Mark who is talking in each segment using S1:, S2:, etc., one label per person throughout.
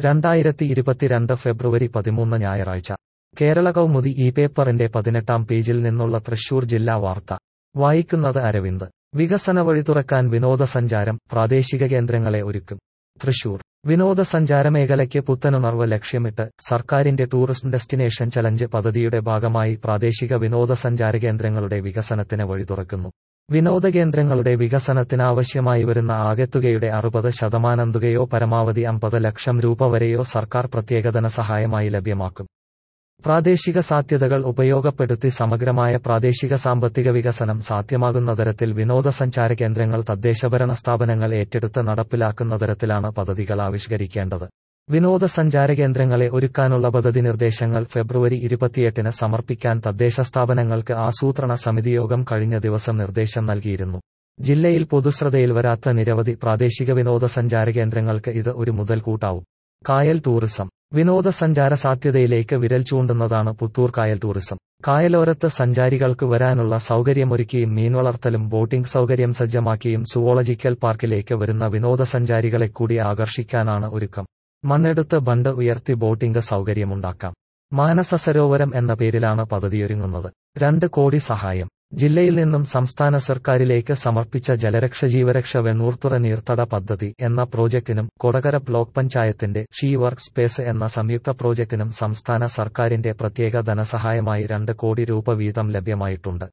S1: രണ്ടായിരത്തി ഇരുപത്തിരണ്ട് ഫെബ്രുവരി പതിമൂന്ന് ഞായറാഴ്ച കേരള കൗമുദി ഈ പേപ്പറിന്റെ പതിനെട്ടാം പേജിൽ നിന്നുള്ള തൃശൂർ ജില്ലാ വാർത്ത വായിക്കുന്നത് അരവിന്ദ് വികസന വഴി തുറക്കാൻ വിനോദസഞ്ചാരം പ്രാദേശിക കേന്ദ്രങ്ങളെ ഒരുക്കും തൃശൂർ വിനോദസഞ്ചാര മേഖലയ്ക്ക് പുത്തനുണർവ് ലക്ഷ്യമിട്ട് സർക്കാരിന്റെ ടൂറിസ്റ്റ് ഡെസ്റ്റിനേഷൻ ചലഞ്ച് പദ്ധതിയുടെ ഭാഗമായി പ്രാദേശിക വിനോദസഞ്ചാര കേന്ദ്രങ്ങളുടെ വികസനത്തിന് വഴി തുറക്കുന്നു വിനോദ കേന്ദ്രങ്ങളുടെ വികസനത്തിനാവശ്യമായി വരുന്ന ആകെത്തുകയുടെ അറുപത് ശതമാനം തുകയോ പരമാവധി അമ്പത് ലക്ഷം രൂപ വരെയോ സർക്കാർ പ്രത്യേക ധനസഹായമായി ലഭ്യമാക്കും പ്രാദേശിക സാധ്യതകൾ ഉപയോഗപ്പെടുത്തി സമഗ്രമായ പ്രാദേശിക സാമ്പത്തിക വികസനം സാധ്യമാകുന്ന തരത്തിൽ വിനോദസഞ്ചാര കേന്ദ്രങ്ങൾ തദ്ദേശഭരണ സ്ഥാപനങ്ങൾ ഏറ്റെടുത്ത് നടപ്പിലാക്കുന്ന തരത്തിലാണ് പദ്ധതികൾ ആവിഷ്കരിക്കേണ്ടത് വിനോദസഞ്ചാര കേന്ദ്രങ്ങളെ ഒരുക്കാനുള്ള പദ്ധതി നിർദ്ദേശങ്ങൾ ഫെബ്രുവരി ഇരുപത്തിയെട്ടിന് സമർപ്പിക്കാൻ തദ്ദേശ സ്ഥാപനങ്ങൾക്ക് ആസൂത്രണ സമിതി യോഗം കഴിഞ്ഞ ദിവസം നിർദ്ദേശം നൽകിയിരുന്നു ജില്ലയിൽ പൊതുശ്രദ്ധയിൽ വരാത്ത നിരവധി പ്രാദേശിക വിനോദസഞ്ചാര കേന്ദ്രങ്ങൾക്ക് ഇത് ഒരു മുതൽക്കൂട്ടാവും കായൽ ടൂറിസം വിനോദസഞ്ചാര സാധ്യതയിലേക്ക് വിരൽ ചൂണ്ടുന്നതാണ് പുത്തൂർ കായൽ ടൂറിസം കായലോരത്ത് സഞ്ചാരികൾക്ക് വരാനുള്ള സൗകര്യമൊരുക്കിയും മീൻവളർത്തലും ബോട്ടിംഗ് സൗകര്യം സജ്ജമാക്കിയും സുവോളജിക്കൽ പാർക്കിലേക്ക് വരുന്ന വിനോദസഞ്ചാരികളെ കൂടി ആകർഷിക്കാനാണ് ഒരുക്കം മണ്ണെടുത്ത് ബണ്ട് ഉയർത്തി ബോട്ടിംഗ് സൗകര്യമുണ്ടാക്കാം മാനസ സരോവരം എന്ന പേരിലാണ് പദ്ധതിയൊരുങ്ങുന്നത് രണ്ട് കോടി സഹായം ജില്ലയിൽ നിന്നും സംസ്ഥാന സർക്കാരിലേക്ക് സമർപ്പിച്ച ജലരക്ഷ ജീവരക്ഷ വെണ്ണൂർത്തുറ നീർത്തട പദ്ധതി എന്ന പ്രോജക്റ്റിനും കൊടകര ബ്ലോക്ക് പഞ്ചായത്തിന്റെ ഷീ വർക്ക് സ്പേസ് എന്ന സംയുക്ത പ്രോജക്റ്റിനും സംസ്ഥാന സർക്കാരിന്റെ പ്രത്യേക ധനസഹായമായി രണ്ട് കോടി രൂപ വീതം ലഭ്യമായിട്ടുണ്ട്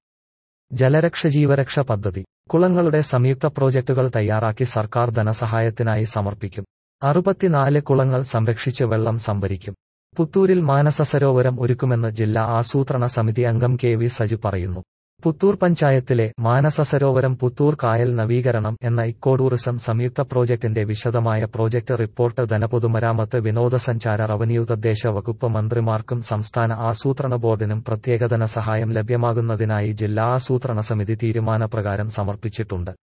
S1: ജലരക്ഷ ജീവരക്ഷ പദ്ധതി കുളങ്ങളുടെ സംയുക്ത പ്രോജക്റ്റുകൾ തയ്യാറാക്കി സർക്കാർ ധനസഹായത്തിനായി സമർപ്പിക്കും അറുപത്തിനാല് കുളങ്ങൾ സംരക്ഷിച്ച് വെള്ളം സംഭരിക്കും പുത്തൂരിൽ മാനസ സരോവരം ഒരുക്കുമെന്ന് ജില്ലാ ആസൂത്രണ സമിതി അംഗം കെ വി സജു പറയുന്നു പുത്തൂർ പഞ്ചായത്തിലെ മാനസ സരോവരം പുത്തൂർ കായൽ നവീകരണം എന്ന ഇക്കോ ടൂറിസം സംയുക്ത പ്രോജക്ടിന്റെ വിശദമായ പ്രോജക്ട് റിപ്പോർട്ട് ധനപൊതുമരാമത്ത് വിനോദസഞ്ചാര റവന്യൂ തദ്ദേശ വകുപ്പ് മന്ത്രിമാർക്കും സംസ്ഥാന ആസൂത്രണ ബോർഡിനും പ്രത്യേക ധനസഹായം ലഭ്യമാകുന്നതിനായി ജില്ലാ ആസൂത്രണ സമിതി തീരുമാനപ്രകാരം സമർപ്പിച്ചിട്ടുണ്ട്